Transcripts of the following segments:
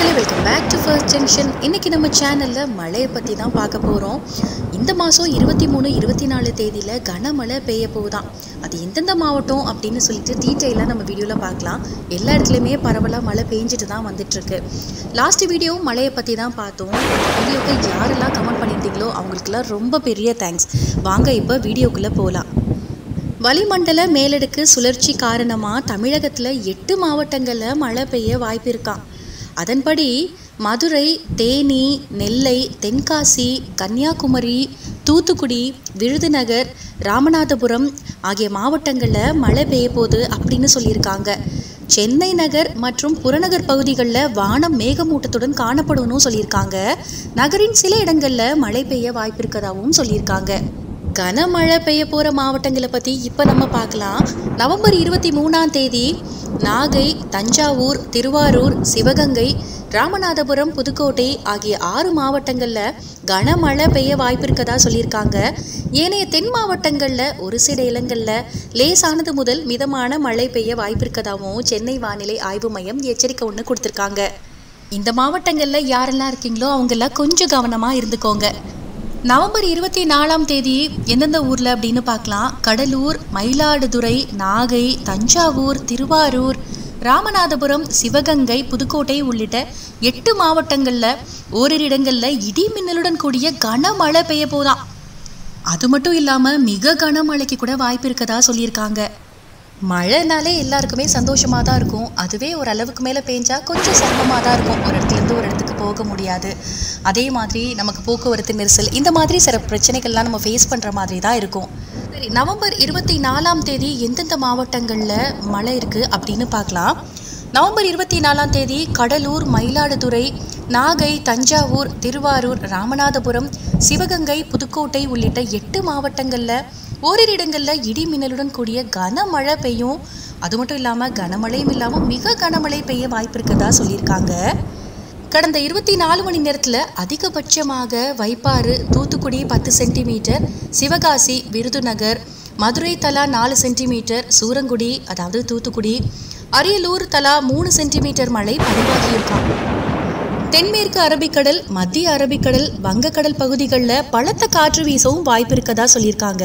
மக்களே welcome back to first junction இன்னைக்கு நம்ம சேனலில் மழையை பற்றி தான் பார்க்க போகிறோம் இந்த மாதம் இருபத்தி மூணு இருபத்தி நாலு தேதியில் கனமழை பெய்ய போகுதாம் அது எந்தெந்த மாவட்டம் அப்படின்னு சொல்லிட்டு டீட்டெயிலாக நம்ம வீடியோவில் பார்க்கலாம் எல்லா இடத்துலையுமே பரவலாக மழை பெஞ்சிட்டு தான் வந்துட்டுருக்கு லாஸ்ட் வீடியோ மழையை பற்றி தான் பார்த்தோம் வீடியோக்கு யாரெல்லாம் கமெண்ட் பண்ணியிருந்தீங்களோ அவங்களுக்கெல்லாம் ரொம்ப பெரிய தேங்க்ஸ் வாங்க இப்போ வீடியோக்குள்ளே போகலாம் வளிமண்டல மேலடுக்கு சுழற்சி காரணமாக தமிழகத்தில் எட்டு மாவட்டங்களில் மழை பெய்ய வாய்ப்பு இருக்காம் அதன்படி மதுரை தேனி நெல்லை தென்காசி கன்னியாகுமரி தூத்துக்குடி விருதுநகர் ராமநாதபுரம் ஆகிய மாவட்டங்களில் மழை பெய்ய போகுது அப்படின்னு சொல்லியிருக்காங்க சென்னை நகர் மற்றும் புறநகர் பகுதிகளில் வானம் மேகமூட்டத்துடன் காணப்படும்னு சொல்லியிருக்காங்க நகரின் சில இடங்களில் மழை பெய்ய வாய்ப்பு இருக்கதாகவும் சொல்லியிருக்காங்க கனமழை பெய்ய போகிற மாவட்டங்களை பற்றி இப்போ நம்ம பார்க்கலாம் நவம்பர் இருபத்தி மூணாம் தேதி நாகை தஞ்சாவூர் திருவாரூர் சிவகங்கை ராமநாதபுரம் புதுக்கோட்டை ஆகிய ஆறு மாவட்டங்களில் கனமழை பெய்ய வாய்ப்பு இருக்கதா சொல்லியிருக்காங்க ஏனைய தென் மாவட்டங்களில் ஒரு சில இடங்களில் லேசானது முதல் மிதமான மழை பெய்ய வாய்ப்பு இருக்கதாகவும் சென்னை வானிலை ஆய்வு மையம் எச்சரிக்கை ஒன்று கொடுத்துருக்காங்க இந்த மாவட்டங்களில் யாரெல்லாம் இருக்கீங்களோ அவங்கெல்லாம் கொஞ்சம் கவனமாக இருந்துக்கோங்க நவம்பர் இருபத்தி நாலாம் தேதி எந்தெந்த ஊரில் அப்படின்னு பார்க்கலாம் கடலூர் மயிலாடுதுறை நாகை தஞ்சாவூர் திருவாரூர் ராமநாதபுரம் சிவகங்கை புதுக்கோட்டை உள்ளிட்ட எட்டு மாவட்டங்களில் ஓரிரு இடங்களில் இடி மின்னலுடன் கூடிய கனமழை பெய்ய போதாம் அது மட்டும் இல்லாமல் மிக கனமழைக்கு கூட வாய்ப்பு இருக்கதா சொல்லியிருக்காங்க மழைனாலே எல்லாருக்குமே சந்தோஷமாக தான் இருக்கும் அதுவே ஒரு அளவுக்கு மேலே பேஞ்சா கொஞ்சம் சிரமமாக தான் இருக்கும் ஒரு இடத்துலேருந்து ஒரு இடத்துக்கு போக முடியாது அதே மாதிரி நமக்கு போக்குவரத்து நெரிசல் இந்த மாதிரி சில பிரச்சனைகள்லாம் நம்ம ஃபேஸ் பண்ணுற மாதிரி தான் இருக்கும் சரி நவம்பர் இருபத்தி நாலாம் தேதி எந்தெந்த மாவட்டங்களில் மழை இருக்குது அப்படின்னு பார்க்கலாம் நவம்பர் இருபத்தி நாலாம் தேதி கடலூர் மயிலாடுதுறை நாகை தஞ்சாவூர் திருவாரூர் ராமநாதபுரம் சிவகங்கை புதுக்கோட்டை உள்ளிட்ட எட்டு மாவட்டங்களில் ஓரிரு இடங்களில் இடி மின்னலுடன் கூடிய கனமழை பெய்யும் அது மட்டும் இல்லாமல் கனமழையும் இல்லாமல் மிக கனமழை பெய்ய வாய்ப்பு இருக்கதா சொல்லியிருக்காங்க கடந்த இருபத்தி நாலு மணி நேரத்தில் அதிகபட்சமாக வைப்பாறு தூத்துக்குடி பத்து சென்டிமீட்டர் சிவகாசி விருதுநகர் மதுரை தலா நாலு சென்டிமீட்டர் சூரங்குடி அதாவது தூத்துக்குடி அரியலூர் தலா மூணு சென்டிமீட்டர் மழை பதிவாகியிருக்காம் தென்மேற்கு அரபிக்கடல் மத்திய அரபிக்கடல் வங்கக்கடல் பகுதிகளில் பலத்த காற்று வீசவும் வாய்ப்பு இருக்கதா சொல்லியிருக்காங்க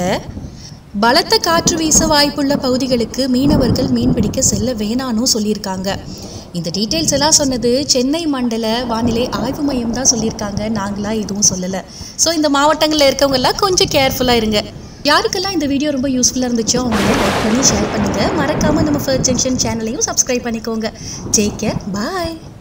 பலத்த காற்று வீச வாய்ப்புள்ள பகுதிகளுக்கு மீனவர்கள் மீன்பிடிக்க செல்ல வேணான்னு சொல்லியிருக்காங்க இந்த டீட்டெயில்ஸ் எல்லாம் சொன்னது சென்னை மண்டல வானிலை ஆய்வு மையம் தான் சொல்லியிருக்காங்க நாங்களா எதுவும் சொல்லலை ஸோ இந்த மாவட்டங்களில் இருக்கவங்க எல்லாம் கொஞ்சம் கேர்ஃபுல்லாக இருங்க யாருக்கெல்லாம் இந்த வீடியோ ரொம்ப யூஸ்ஃபுல்லாக இருந்துச்சோ அவங்க லைக் பண்ணி ஷேர் பண்ணுங்கள் மறக்காமல் நம்ம ஃபர்ஸ்ட் ஜங்ஷன் சேனலையும் சப்ஸ்கிரைப் பண்ணிக்கோங்க டேக் கேர் பாய்